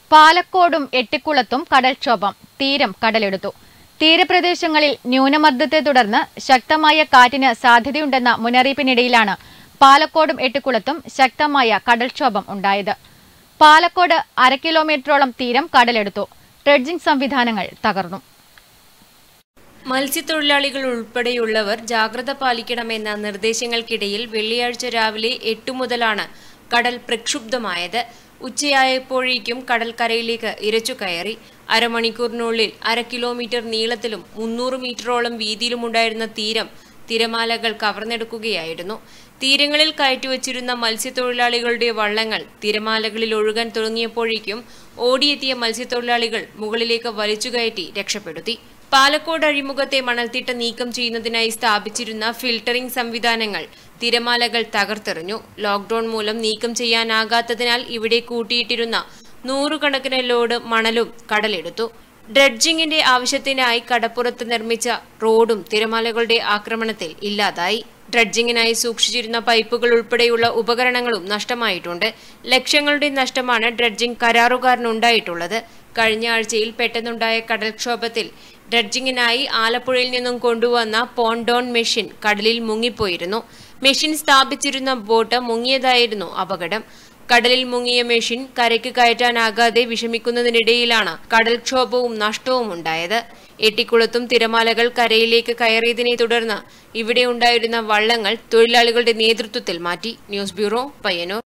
പാലക്കോടും എട്ടിക്കുളത്തും കടൽക്ഷോഭം തീരം കടലെടുത്തു തീരപ്രദേശങ്ങളിൽ ന്യൂനമർദ്ദത്തെ തുടർന്ന് ശക്തമായ കാറ്റിന് സാധ്യതയുണ്ടെന്ന മുന്നറിയിപ്പിനിടയിലാണ് പാലക്കോടും എട്ടിക്കുളത്തും ശക്തമായ കടൽക്ഷോഭം ഉണ്ടായത് പാലക്കോട് അര കിലോമീറ്ററോളം തീരം കടലെടുത്തു ഡ്രഡ്ജിംഗ് സംവിധാനങ്ങൾ തകർന്നു മത്സ്യത്തൊഴിലാളികൾ ഉൾപ്പെടെയുള്ളവർ ജാഗ്രത പാലിക്കണമെന്ന നിർദ്ദേശങ്ങൾക്കിടയിൽ വെള്ളിയാഴ്ച രാവിലെ എട്ടു മുതലാണ് കടൽ പ്രക്ഷുബ്ധമായത് ഉച്ചയായപ്പോഴേക്കും കടൽ കരയിലേക്ക് ഇരച്ചു കയറി അരമണിക്കൂറിനുള്ളിൽ അര കിലോമീറ്റർ നീളത്തിലും മുന്നൂറ് മീറ്ററോളം വീതിയിലുമുണ്ടായിരുന്ന തീരം തിരമാലകൾ കവർന്നെടുക്കുകയായിരുന്നു തീരങ്ങളിൽ കയറ്റിവച്ചിരുന്ന മത്സ്യത്തൊഴിലാളികളുടെ വള്ളങ്ങൾ തിരമാലകളിൽ ഒഴുകാൻ തുടങ്ങിയപ്പോഴേക്കും ഓടിയെത്തിയ മത്സ്യത്തൊഴിലാളികൾ മുകളിലേക്ക് വലിച്ചുകയറ്റി രക്ഷപ്പെടുത്തി പാലക്കോട് അഴിമുഖത്തെ മണൽത്തിട്ട നീക്കം ചെയ്യുന്നതിനായി സ്ഥാപിച്ചിരുന്ന ഫിൽട്ടറിംഗ് സംവിധാനങ്ങൾ തിരമാലകൾ തകർത്തെറിഞ്ഞു ലോക്ഡൌൺ മൂലം നീക്കം ചെയ്യാനാകാത്തതിനാൽ ഇവിടെ കൂട്ടിയിട്ടിരുന്ന നൂറുകണക്കിന് ലോഡ് മണലും കടലെടുത്തു ഡ്രഡ്ജിങ്ങിന്റെ ആവശ്യത്തിനായി കടപ്പുറത്ത് നിർമ്മിച്ച റോഡും തിരമാലകളുടെ ആക്രമണത്തിൽ ഇല്ലാതായി ഡ്രഡ്ജിങ്ങിനായി സൂക്ഷിച്ചിരുന്ന പൈപ്പുകൾ ഉൾപ്പെടെയുള്ള ഉപകരണങ്ങളും നഷ്ടമായിട്ടുണ്ട് ലക്ഷങ്ങളുടെ നഷ്ടമാണ് ഡ്രഡ്ജിംഗ് കരാറുകാരനുണ്ടായിട്ടുള്ളത് കഴിഞ്ഞ ആഴ്ചയിൽ പെട്ടെന്നുണ്ടായ കടൽക്ഷോഭത്തിൽ ഡ്രഡ്ജിങ്ങിനായി ആലപ്പുഴയിൽ നിന്നും കൊണ്ടുവന്ന പോണ്ടോൺ മെഷീൻ കടലിൽ മുങ്ങിപ്പോയിരുന്നു മെഷീൻ സ്ഥാപിച്ചിരുന്ന ബോട്ട് മുങ്ങിയതായിരുന്നു അപകടം കടലിൽ മുങ്ങിയ മെഷീൻ കരയ്ക്ക് കയറ്റാനാകാതെ വിഷമിക്കുന്നതിനിടയിലാണ് കടൽക്ഷോഭവും നഷ്ടവും ഉണ്ടായത് എട്ടിക്കുളത്തും തിരമാലകൾ കരയിലേക്ക് കയറിയതിനെ തുടർന്ന് ഇവിടെ ഉണ്ടായിരുന്ന വള്ളങ്ങൾ തൊഴിലാളികളുടെ നേതൃത്വത്തിൽ മാറ്റി ന്യൂസ് ബ്യൂറോ പയ്യന്നൂർ